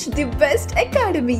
Harish, the best academy.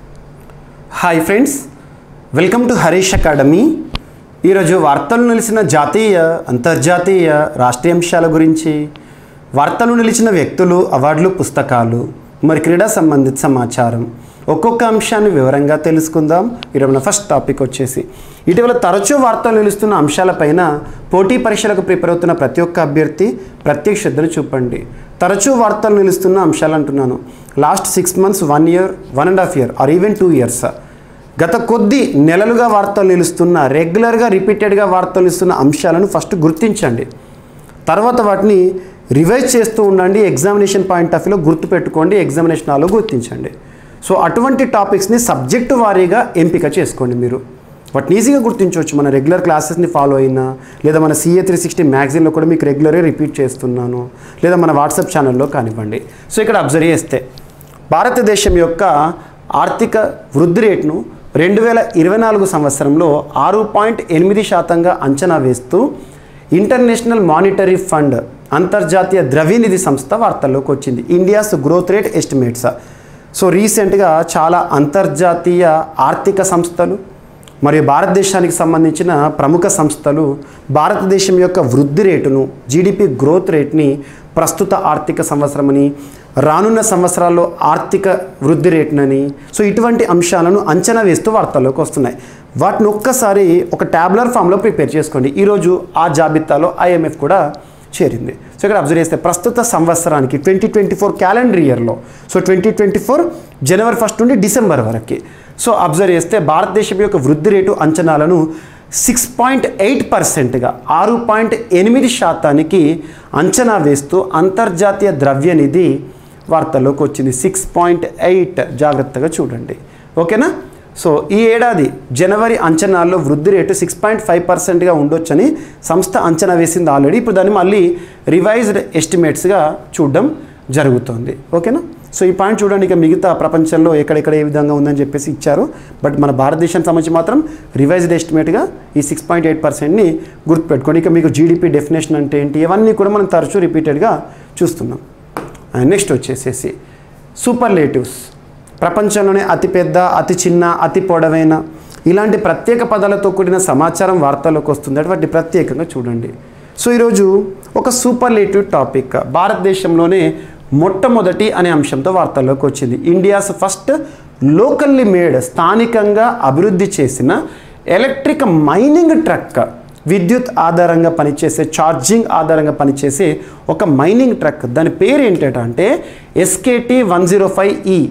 Hi friends welcome to Harish academy ఈరోజు వార్తలు నిలిచిన జాతీయ అంతర్జాతీయ రాష్ట్రీయ అంశాల గురించి వార్తలు నిలిచిన వ్యక్తులు అవార్డులు పుస్తకాలు మరి క్రీడా సంబంధిత సమాచారం ఒక్కొక్క అంశాన్ని వివరంగా తెలుసుకుందాం ఈరోజు మన ఫస్ట్ టాపిక్ వచ్చేసి ఇటీవల తరచూ వార్తలు నిలుస్తున్న అంశాలపైన పోటీ పరీక్షలకు ప్రిపేర్ అవుతున్న ప్రతి ఒక్క అభ్యర్థి ప్రత్యేక శ్రద్ధను చూపండి తరచూ వార్తలు నిలుస్తున్న అంశాలు అంటున్నాను last six months one year one and half year or even two years గత కొద్ది నెలలుగా వార్తలు నిలుస్తున్న రెగ్యులర్గా రిపీటెడ్గా వార్తలు ఇస్తున్న అంశాలను ఫస్ట్ గుర్తించండి తర్వాత వాటిని రివైజ్ చేస్తూ ఉండండి ఎగ్జామినేషన్ పాయింట్ ఆఫ్ వ్యూలో గుర్తుపెట్టుకోండి ఎగ్జామినేషన్ హాల్లో గుర్తించండి సో అటువంటి టాపిక్స్ని సబ్జెక్టు వారీగా ఎంపిక చేసుకోండి మీరు వాటిని ఈజీగా గుర్తించవచ్చు మన రెగ్యులర్ క్లాసెస్ని ఫాలో అయినా లేదా మన సిఏ త్రీ సిక్స్టీ మ్యాగజైన్లో కూడా మీకు రెగ్యులర్గా రిపీట్ చేస్తున్నాను లేదా మన వాట్సాప్ ఛానల్లో కానివ్వండి సో ఇక్కడ అబ్జర్వ్ చేస్తే భారతదేశం యొక్క ఆర్థిక వృద్ధి రేటును రెండు వేల ఇరవై నాలుగు సంవత్సరంలో ఆరు పాయింట్ ఎనిమిది శాతంగా అంచనా వేస్తూ ఇంటర్నేషనల్ మానిటరీ ఫండ్ అంతర్జాతీయ ద్రవ్యనిధి సంస్థ వార్తల్లోకి వచ్చింది India's growth rate estimates so రీసెంట్గా చాలా అంతర్జాతీయ ఆర్థిక సంస్థలు మరియు భారతదేశానికి సంబంధించిన ప్రముఖ సంస్థలు భారతదేశం యొక్క వృద్ధి రేటును జీడిపి గ్రోత్ రేట్ని ప్రస్తుత ఆర్థిక సంవత్సరమని రానున్న సంవత్సరాల్లో ఆర్థిక వృద్ధి రేటునని సో ఇటువంటి అంశాలను అంచనా వేస్తూ వార్తల్లోకి వస్తున్నాయి వాటిని ఒక్కసారి ఒక ట్యాబ్లర్ ఫామ్లో ప్రిపేర్ చేసుకోండి ఈరోజు ఆ జాబితాలో ఐఎంఎఫ్ కూడా చేరింది సో ఇక్కడ అబ్జర్వ్ చేస్తే ప్రస్తుత సంవత్సరానికి ట్వంటీ ట్వంటీ ఫోర్ క్యాలెండర్ ఇయర్లో so twenty twenty four January first నుండి డిసెంబర్ వరకు సో అబ్జర్వ్ చేస్తే భారతదేశం యొక్క వృద్ధి రేటు అంచనాలను సిక్స్ పాయింట్ ఎయిట్ పర్సెంట్గా ఆరు పాయింట్ ఎనిమిది శాతానికి అంచనా వేస్తూ అంతర్జాతీయ ద్రవ్యనిధి వార్తల్లోకి వచ్చింది సిక్స్ పాయింట్ ఎయిట్ జాగ్రత్తగా చూడండి ఓకేనా సో ఈ ఏడాది జనవరి అంచనాల్లో వృద్ధి రేటు సిక్స్ పాయింట్ ఫైవ్ పర్సెంట్గా ఉండొచ్చని సంస్థ అంచనా వేసింది ఆల్రెడీ ఇప్పుడు దాన్ని మళ్ళీ రివైజ్డ్ ఎస్టిమేట్స్గా చూడడం జరుగుతుంది ఓకేనా సో ఈ పాయింట్ చూడండి ఇక మిగతా ప్రపంచంలో ఎక్కడెక్కడ ఏ విధంగా ఉందని చెప్పేసి ఇచ్చారు బట్ మన భారతదేశానికి సంబంధించి మాత్రం రివైజ్డ్ ఎస్టిమేట్గా ఈ సిక్స్ పాయింట్ ఎయిట్ పర్సెంట్ని గుర్తుపెట్టుకోండి ఇక మీకు జీడిపి డెఫినేషన్ అంటే ఏంటి ఇవన్నీ కూడా మనం తరచూ రిపీటెడ్గా చూస్తున్నాం నెక్స్ట్ వచ్చేసేసి సూపర్లేటివ్స్ ప్రపంచంలోనే అతిపెద్ద అతి చిన్న అతి పొడవైన ఇలాంటి ప్రత్యేక పదాలతో కూడిన సమాచారం వార్తల్లోకి వస్తుంది వాటి ప్రత్యేకంగా చూడండి సో ఈరోజు ఒక సూపర్లేటివ్ టాపిక్ భారతదేశంలోనే మొట్టమొదటి అనే అంశంతో వార్తల్లోకి వచ్చింది ఇండియాస్ ఫస్ట్ లోకల్లీ మేడ్ స్థానికంగా అభివృద్ధి చేసిన ఎలక్ట్రిక్ మైనింగ్ ట్రక్ విద్యుత్ ఆధారంగా పనిచేసే ఛార్జింగ్ ఆధారంగా పనిచేసే ఒక మైనింగ్ ట్రక్ దాని పేరు ఏంటంటే ఎస్కేటి వన్ జీరో ఫైవ్ ఈ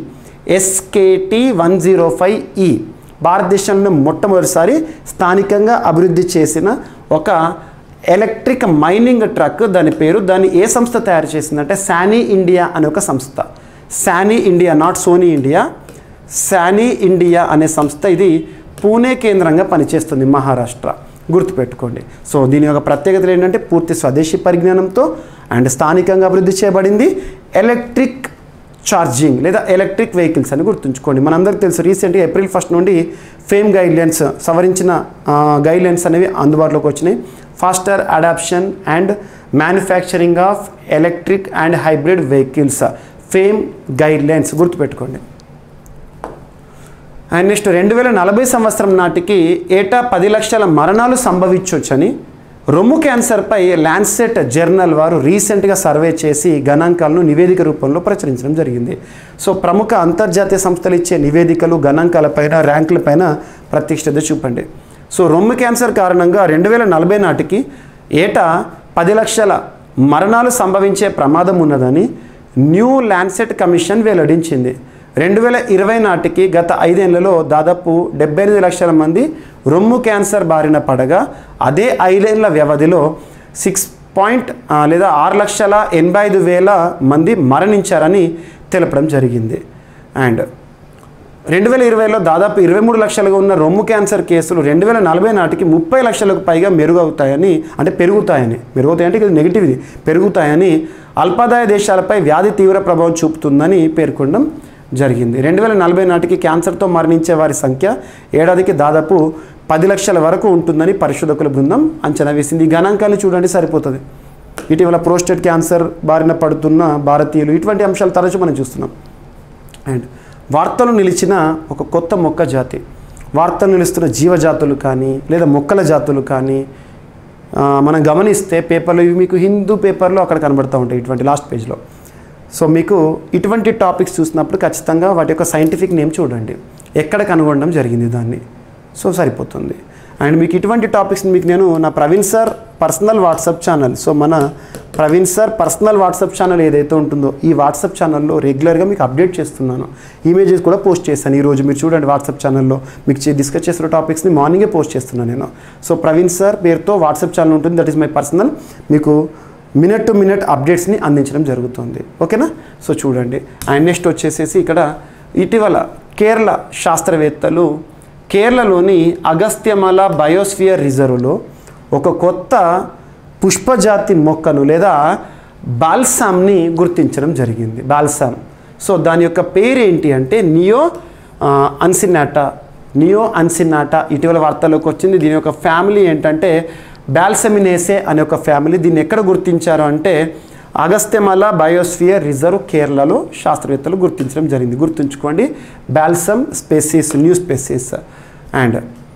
ఎస్కేటి వన్ జీరో ఫైవ్ ఈ భారతదేశంలో మొట్టమొదటిసారి స్థానికంగా అభివృద్ధి చేసిన ఒక ఎలక్ట్రిక్ మైనింగ్ ట్రక్ దాని పేరు దాన్ని ఏ సంస్థ తయారు చేసిందంటే శానీ ఇండియా అనే ఒక సంస్థ Sany India not Sony India Sany India అనే సంస్థ ఇది పూణే కేంద్రంగా పనిచేస్తుంది మహారాష్ట్ర గుర్తుపెట్టుకోండి సో దీని యొక్క ప్రత్యేకతలు ఏంటంటే పూర్తి స్వదేశీ పరిజ్ఞానంతో అండ్ స్థానికంగా అభివృద్ధి చేయబడింది ఎలక్ట్రిక్ ఛార్జింగ్ లేదా ఎలక్ట్రిక్ వెహికల్స్ అని గుర్తుంచుకోండి మనందరికీ తెలుసు రీసెంట్గా ఏప్రిల్ ఫస్ట్ నుండి ఫేమ్ గైడ్లైన్స్ సవరించిన గైడ్లైన్స్ అనేవి అందుబాటులోకి వచ్చినాయి faster adoption and manufacturing of electric and hybrid vehicles FAME guidelines గుర్తుపెట్టుకోండి అండ్ నెక్స్ట్ రెండు వేల నలభై సంవత్సరం నాటికి ఏటా పది లక్షల మరణాలు సంభవించవచ్చని రొమ్ము క్యాన్సర్పై ల్యాన్సెట్ జర్నల్ వారు రీసెంట్గా సర్వే చేసి గణాంకాలను నివేదిక రూపంలో ప్రచురించడం జరిగింది సో ప్రముఖ అంతర్జాతీయ సంస్థలు ఇచ్చే నివేదికలు గణాంకాలపైన ర్యాంకులపైన ప్రత్యక్షత చూపండి సో రొమ్ము క్యాన్సర్ కారణంగా రెండు వేల నలభై నాటికి ఏటా పది లక్షల మరణాలు సంభవించే ప్రమాదం ఉన్నదని న్యూ ల్యాన్సెట్ కమిషన్ వెల్లడించింది రెండు వేల ఇరవై నాటికి గత ఐదేళ్లలో దాదాపు డెబ్బై ఎనిమిది లక్షల మంది రొమ్ము క్యాన్సర్ బారిన పడగా అదే ఐదేళ్ల వ్యవధిలో సిక్స్ పాయింట్ లేదా ఆరు లక్షల ఎనభై ఐదు వేల మంది మరణించారని తెలపడం జరిగింది అండ్ రెండు వేల ఇరవైలో దాదాపు ఇరవై మూడు లక్షలుగా ఉన్న రొమ్ము క్యాన్సర్ కేసులు రెండు వేల నలభై నాటికి ముప్పై లక్షలకు పైగా మెరుగవుతాయని అంటే పెరుగుతాయని మెరుగుతాయంటే ఇది నెగిటివ్ ఇది పెరుగుతాయని అల్పాదాయ దేశాలపై వ్యాధి తీవ్ర ప్రభావం చూపుతుందని పేర్కొనడం జరిగింది రెండు వేల నలభై నాటికి క్యాన్సర్తో మరణించే వారి సంఖ్య ఏడాదికి దాదాపు పది లక్షల వరకు ఉంటుందని పరిశోధకుల బృందం అంచనా వేసింది ఈ గణాంకాన్ని చూడండి సరిపోతుంది ఇటీవల ప్రోస్టేట్ క్యాన్సర్ బారిన పడుతున్న భారతీయులు ఇటువంటి అంశాలు తరచు మనం చూస్తున్నాం అండ్ వార్తలు నిలిచిన ఒక కొత్త మొక్క జాతి వార్తలు నిలుస్తున్న జీవజాతులు కానీ లేదా మొక్కల జాతులు కానీ ఆ, మనం గమనిస్తే పేపర్లో ఇవి మీకు హిందూ పేపర్లో అక్కడ కనబడుతూ ఉంటాయి ఇటువంటి లాస్ట్ పేజ్లో సో మీకు ఇటువంటి టాపిక్స్ చూసినప్పుడు ఖచ్చితంగా వాటి యొక్క సైంటిఫిక్ నేమ్ చూడండి ఎక్కడ కనుగొనడం జరిగింది దాన్ని సో సరిపోతుంది అండ్ మీకు ఇటువంటి టాపిక్స్ మీకు నేను నా Praveen sir personal WhatsApp channel so మన Praveen sir personal WhatsApp channel ఏదైతే ఉంటుందో ఈ వాట్సాప్ ఛానల్లో రెగ్యులర్గా మీకు అప్డేట్ చేస్తున్నాను ఇమేజెస్ కూడా పోస్ట్ చేస్తాను ఈరోజు మీరు చూడండి వాట్సాప్ ఛానల్లో మీకు చే- డిస్కస్ చేస్తున్న టాపిక్స్ని మార్నింగే పోస్ట్ చేస్తున్నాను నేను సో ప్రవీణ్ సార్ పేరుతో వాట్సాప్ ఛానల్ ఉంటుంది దట్ ఈస్ మై పర్సనల్ మీకు మినిట్ టు మినిట్ అప్డేట్స్ని అందించడం జరుగుతుంది ఓకేనా సో చూడండి అండ్ నెక్స్ట్ వచ్చేసేసి ఇక్కడ ఇటీవల కేరళ శాస్త్రవేత్తలు కేరళలోని అగస్త్యమల బయోస్ఫియర్ రిజర్వ్లో ఒక కొత్త పుష్పజాతి మొక్కను లేదా బాల్సామ్ని గుర్తించడం జరిగింది బాల్సామ్ సో దాని యొక్క పేరు ఏంటి అంటే నియో ఆ, అన్సినాటా నియో అన్సినాటా ఇటీవల వార్తల్లోకి వచ్చింది దీని యొక్క ఫ్యామిలీ ఏంటంటే బాల్సమినేసే అనే ఒక ఫ్యామిలీ దీన్ని ఎక్కడ గుర్తించారు అంటే అగస్త్యమల బయోస్ఫియర్ రిజర్వ్ కేరళలో శాస్త్రవేత్తలు గుర్తించడం జరిగింది గుర్తుంచుకోండి balsam species new species and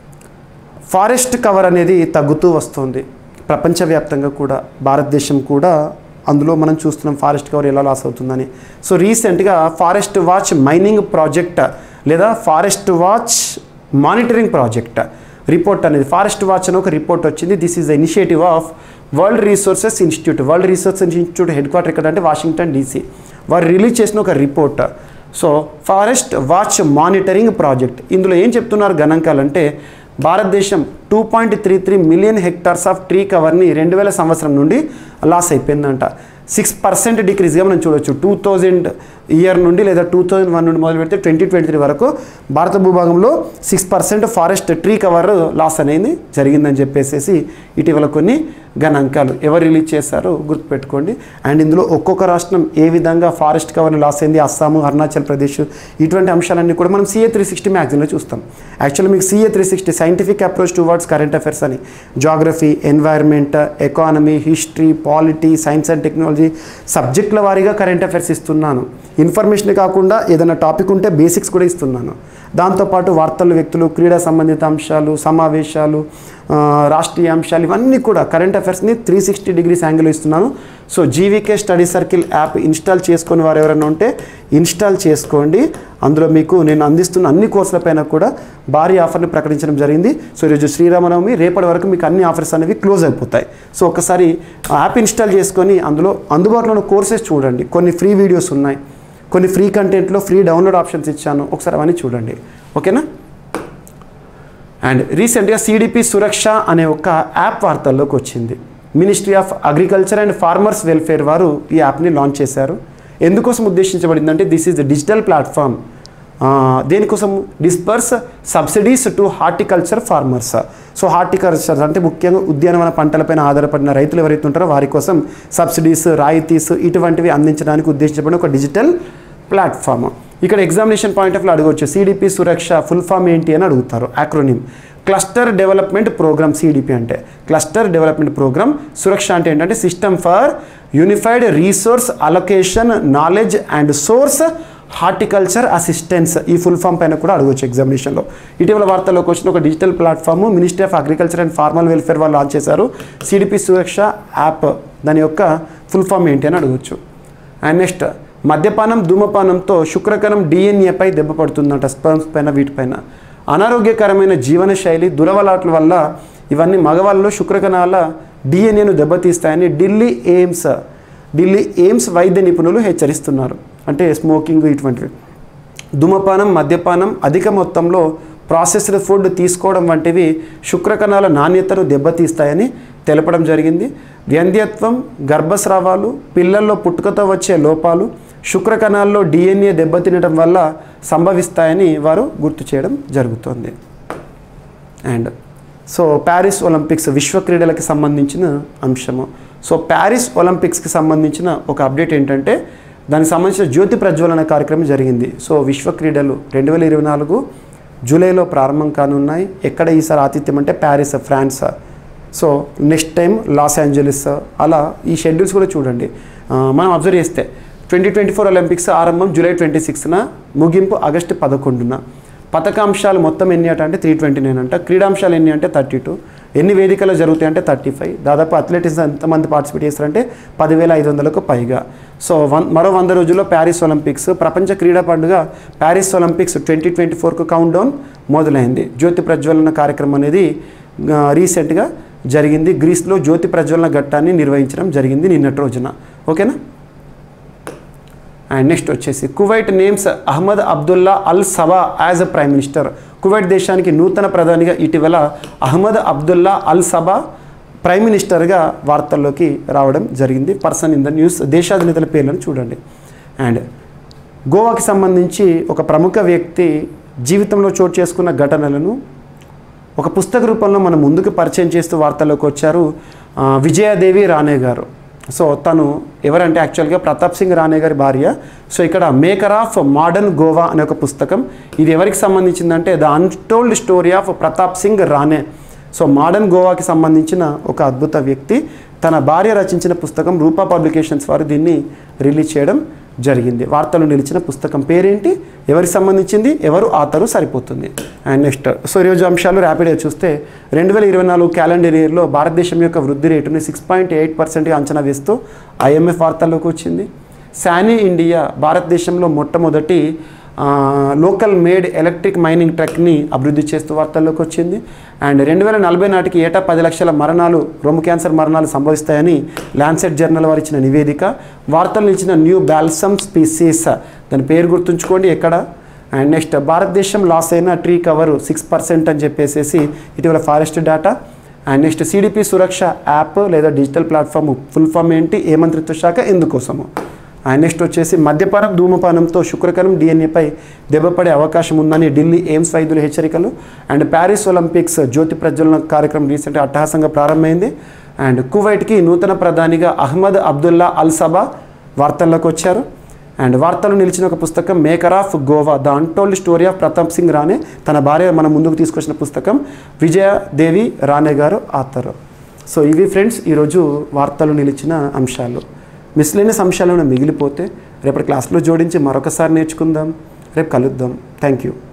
forest cover అనేది తగ్గుతూ వస్తుంది ప్రపంచవ్యాప్తంగా కూడా భారతదేశం కూడా అందులో మనం చూస్తున్నాం ఫారెస్ట్ కవర్ ఎలా లాస్ అవుతుందని సో రీసెంట్గా ఫారెస్ట్ వాచ్ మైనింగ్ ప్రాజెక్ట్ లేదా forest watch monitoring project report అనేది ఫారెస్ట్ వాచ్ అని ఒక రిపోర్ట్ వచ్చింది this is the initiative of world resources institute world resources institute headquarter ఎక్కడ అంటే వాషింగ్టన్ డీసీ వారు రిలీజ్ చేసిన ఒక report so forest watch monitoring project ఇందులో ఏం చెప్తున్నారు గణాంకాలు అంటే భారతదేశం two point three three million hectares of tree కవర్ని రెండు వేల సంవత్సరం నుండి లాస్ అయిపోయిందంట సిక్స్ పర్సెంట్ డిక్రీజ్గా మనం చూడొచ్చు టూ థౌజండ్ ఇయర్ నుండి లేదా టూ థౌజండ్ వన్ నుండి మొదలు పెడితే ట్వంటీ ట్వంటీ త్రీ వరకు భారత భూభాగంలో six percent forest tree cover loss అనేది జరిగిందని చెప్పేసి ఇటీవల కొన్ని గణాంకాలు ఎవరు రిలీజ్ చేశారో గుర్తుపెట్టుకోండి అండ్ ఇందులో ఒక్కొక్క రాష్ట్రం ఏ విధంగా ఫారెస్ట్ కవర్ని లాస్ అయింది అస్సాము అరుణాచల్ ప్రదేశ్ ఇటువంటి అంశాలన్నీ కూడా మనం సిఏ త్రీ సిక్స్టీ మ్యాగజైన్లో చూస్తాం యాక్చువల్లీ మీకు CA three sixty scientific approach towards current affairs అని geography environment economy history polity science and technology సబ్జెక్టుల వారీగా కరెంట్ అఫైర్స్ ఇస్తున్నాను ఇన్ఫర్మేషన్ కాకుండా ఏదైనా టాపిక్ ఉంటే బేసిక్స్ కూడా ఇస్తున్నాను దాంతోపాటు వార్తలు వ్యక్తులు క్రీడా సంబంధిత అంశాలు సమావేశాలు ఆ, రాష్ట్రీయ అంశాలు ఇవన్నీ కూడా కరెంట్ అఫైర్స్ని త్రీ సిక్స్టీ డిగ్రీస్ యాంగిల్ ఇస్తున్నాను so GVK study circle app install చేసుకొని వారు ఎవరైనా ఉంటే ఇన్స్టాల్ చేసుకోండి అందులో మీకు నేను అందిస్తున్న అన్ని కోర్సులపైన కూడా భారీ ఆఫర్ని ప్రకటించడం జరిగింది సో ఈరోజు శ్రీరామనవమి రేపటి వరకు మీకు అన్ని ఆఫర్స్ అనేవి క్లోజ్ అయిపోతాయి సో ఒకసారి ఆ యాప్ ఇన్స్టాల్ చేసుకొని అందులో అందుబాటులో ఉన్న కోర్సెస్ చూడండి కొన్ని ఫ్రీ వీడియోస్ ఉన్నాయి కొన్ని ఫ్రీ కంటెంట్లో ఫ్రీ డౌన్లోడ్ ఆప్షన్స్ ఇచ్చాను ఒకసారి అవన్నీ చూడండి ఓకేనా అండ్ రీసెంట్గా సిడిపి సురక్ష అనే ఒక యాప్ వార్తల్లోకి వచ్చింది ministry of agriculture and farmers welfare వారు ఈ యాప్ని లాంచ్ చేశారు ఎందుకోసం ఉద్దేశించబడిందంటే this is the digital platform దేనికోసం disperse subsidies to horticulture farmers so horticulture అంటే ముఖ్యంగా ఉద్యానవన పంటలపైన ఆధారపడిన రైతులు ఎవరైతే ఉంటారో వారి కోసం సబ్సిడీస్ రాయితీస్ ఇటువంటివి అందించడానికి ఉద్దేశించబడిన ఒక డిజిటల్ ప్లాట్ఫామ్ ఇక్కడ ఎగ్జామినేషన్ పాయింట్ ఆఫ్ వ్యూ అడగవచ్చు సిడిపి సురక్ష ఫుల్ ఫామ్ ఏంటి అని అడుగుతారు acronym cluster development program CDP అంటే క్లస్టర్ డెవలప్మెంట్ ప్రోగ్రామ్ సురక్ష అంటే ఏంటంటే system for unified resource allocation knowledge and source horticulture assistance ఈ ఫుల్ ఫామ్ పైన కూడా అడగవచ్చు ఎగ్జామినేషన్లో ఇటీవల వార్తల్లోకి వచ్చిన ఒక digital platform ministry of agriculture and farmers welfare వాళ్ళు లాంచ్ చేశారు సిడిపి సురక్ష యాప్ దాని యొక్క ఫుల్ ఫామ్ ఏంటి అని అడగవచ్చు అండ్ నెక్స్ట్ మద్యపానం ధూమపానంతో శుక్రకణం డిఎన్ఏపై దెబ్బ పడుతుందంట స్పర్మ్స్ పైన వీటిపైన అనారోగ్యకరమైన జీవన శైలి దురవలాట్ల వల్ల ఇవన్నీ మగవాళ్ళలో శుక్రకణాల డిఎన్ఏను దెబ్బతీస్తాయని ఢిల్లీ ఎయిమ్స్ ఢిల్లీ ఎయిమ్స్ వైద్య నిపుణులు హెచ్చరిస్తున్నారు అంటే స్మోకింగ్ ఇటువంటివి ధూమపానం మద్యపానం అధిక మొత్తంలో ప్రాసెస్డ్ ఫుడ్ తీసుకోవడం వంటివి శుక్రకణాల నాణ్యతను దెబ్బతీస్తాయని తెలపడం జరిగింది వ్యంధ్యత్వం గర్భస్రావాలు పిల్లల్లో పుట్టుకతో వచ్చే లోపాలు శుక్రకణాల్లో డిఎన్ఏ దెబ్బతినడం వల్ల సంభవిస్తాయని వారు గుర్తు చేయడం జరుగుతుంది అండ్ సో ప్యారిస్ ఒలింపిక్స్ విశ్వ క్రీడలకు సంబంధించిన అంశము సో ప్యారిస్ ఒలింపిక్స్కి సంబంధించిన ఒక అప్డేట్ ఏంటంటే దానికి సంబంధించిన జ్యోతి ప్రజ్వలన కార్యక్రమం జరిగింది సో విశ్వ క్రీడలు రెండు వేల ఇరవై నాలుగు జూలైలో ప్రారంభం కానున్నాయి ఎక్కడ ఈసారి ఆతిథ్యం అంటే Paris France so next time Los Angeles అలా ఈ షెడ్యూల్స్ కూడా చూడండి ఆ, మనం అబ్జర్వ్ చేస్తే ట్వంటీ ట్వంటీ ఫోర్ ఒలింపిక్స్ ఆరంభం జూలై ట్వంటీ సిక్స్న ముగింపు ఆగస్టు పదకొండున పథకాంశాలు మొత్తం ఎన్ని అట అంటే త్రీ ట్వంటీ నైన్ అంట క్రీడాంశాలు ఎన్ని అంటే థర్టీ టూ ఎన్ని వేదికలు జరుగుతాయి అంటే థర్టీ ఫైవ్ దాదాపు అథ్లెటిక్స్ ఎంతమంది పార్టిసిపేట్ చేస్తారంటే పదివేల ఐదు వందలకు పైగా సో వన్ మరో వంద రోజుల్లో ప్యారిస్ ఒలింపిక్స్ ప్రపంచ క్రీడా పండుగ ప్యారిస్ ఒలింపిక్స్ ట్వంటీ ట్వంటీ ఫోర్కు కౌంట్ డౌన్ మొదలైంది జ్యోతి ప్రజ్వలన కార్యక్రమం అనేది ఆ, రీసెంట్గా జరిగింది గ్రీస్లో జ్యోతి ప్రజ్వలన ఘట్టాన్ని నిర్వహించడం జరిగింది నిన్నటి రోజున ఓకేనా అండ్ నెక్స్ట్ వచ్చేసి Kuwait names Ahmad Abdullah Al Sabah as a prime minister Kuwait దేశానికి నూతన ప్రధానిగా ఇటీవల Ahmad Abdullah Al Sabah prime మినిస్టర్గా వార్తల్లోకి రావడం జరిగింది పర్సన్ ఇన్ ద న్యూస్ దేశాధినేతల పేర్లను చూడండి అండ్ గోవాకి సంబంధించి ఒక ప్రముఖ వ్యక్తి జీవితంలో చోటు చేసుకున్న ఘటనలను ఒక పుస్తక రూపంలో మనం ముందుకు పరిచయం చేస్తూ వార్తల్లోకి వచ్చారు ఆ, విజయాదేవి రానే గారు సో తను ఎవరంటే యాక్చువల్గా ప్రతాప్ సింగ్ రానే గారి భార్య సో ఇక్కడ మేకర్ ఆఫ్ మోడర్న్ గోవా అనే ఒక పుస్తకం ఇది ఎవరికి సంబంధించిందంటే the untold story of Pratap Singh Rane so modern గోవాకి సంబంధించిన ఒక అద్భుత వ్యక్తి తన భార్య రచించిన పుస్తకం రూపా పబ్లికేషన్స్ వారు దీన్ని రిలీజ్ చేయడం జరిగింది వార్తలు నిలిచిన పుస్తకం పేరేంటి ఎవరికి సంబంధించింది ఎవరు ఆతరు సరిపోతుంది అండ్ నెక్స్ట్ సో ఈరోజు అంశాలు ర్యాపిడ్గా చూస్తే రెండు వేల ఇరవై నాలుగు క్యాలెండర్ ఇయర్లో భారతదేశం యొక్క వృద్ధి రేటుని సిక్స్ పాయింట్ ఎయిట్ పర్సెంట్గా అంచనా వేస్తూ ఐఎంఎఫ్ వార్తల్లోకి వచ్చింది శానీ ఇండియా భారతదేశంలో మొట్టమొదటి ఆ, లోకల్ మేడ్ ఎలక్ట్రిక్ మైనింగ్ ట్రక్ని అభివృద్ధి చేస్తూ వార్తల్లోకి వచ్చింది అండ్ రెండు వేల నలభై నాటికి ఏటా పది లక్షల మరణాలు రొమ్ము క్యాన్సర్ మరణాలు సంభవిస్తాయని ల్యాన్సెట్ జర్నల్ వారు ఇచ్చిన నివేదిక వార్తలు ఇచ్చిన న్యూ బాల్సమ్ స్పీసీస్ దాని పేరు గుర్తుంచుకోండి ఎక్కడ అండ్ నెక్స్ట్ భారతదేశం లాస్ అయిన ట్రీ కవర్ సిక్స్ పర్సెంట్ అని చెప్పేసి ఇటీవల forest data and next CDP Suraksha app లేదా డిజిటల్ ప్లాట్ఫామ్ ఫుల్ ఫామ్ ఏంటి ఏ మంత్రిత్వ శాఖ ఎందుకోసము అండ్ నెక్స్ట్ వచ్చేసి మద్యపానం ధూమపానంతో శుక్రకరం డిఎన్ఏపై దెబ్బపడే అవకాశం ఉందని ఢిల్లీ ఎయిమ్స్ వైద్యుల హెచ్చరికలు అండ్ ప్యారిస్ ఒలింపిక్స్ జ్యోతి ప్రజ్వలన కార్యక్రమం రీసెంట్గా అట్టహాసంగా ప్రారంభమైంది అండ్ కువైట్కి నూతన ప్రధానిగా అహ్మద్ అబ్దుల్లా అల్ సబా వార్తల్లోకి వచ్చారు అండ్ వార్తలు నిలిచిన ఒక పుస్తకం maker of Goa the untold story of Pratap Singh Rane తన భార్య మన ముందుకు తీసుకొచ్చిన పుస్తకం విజయదేవి రానే గారు ఆథర్ సో ఇవి ఫ్రెండ్స్ ఈరోజు వార్తలు నిలిచిన అంశాలు మిస్లేనియస్ అంశాలు ఏమైనా మిగిలిపోతే రేపటి క్లాస్లో జోడించి మరొకసారి నేర్చుకుందాం రేపు కలుద్దాం థ్యాంక్ యూ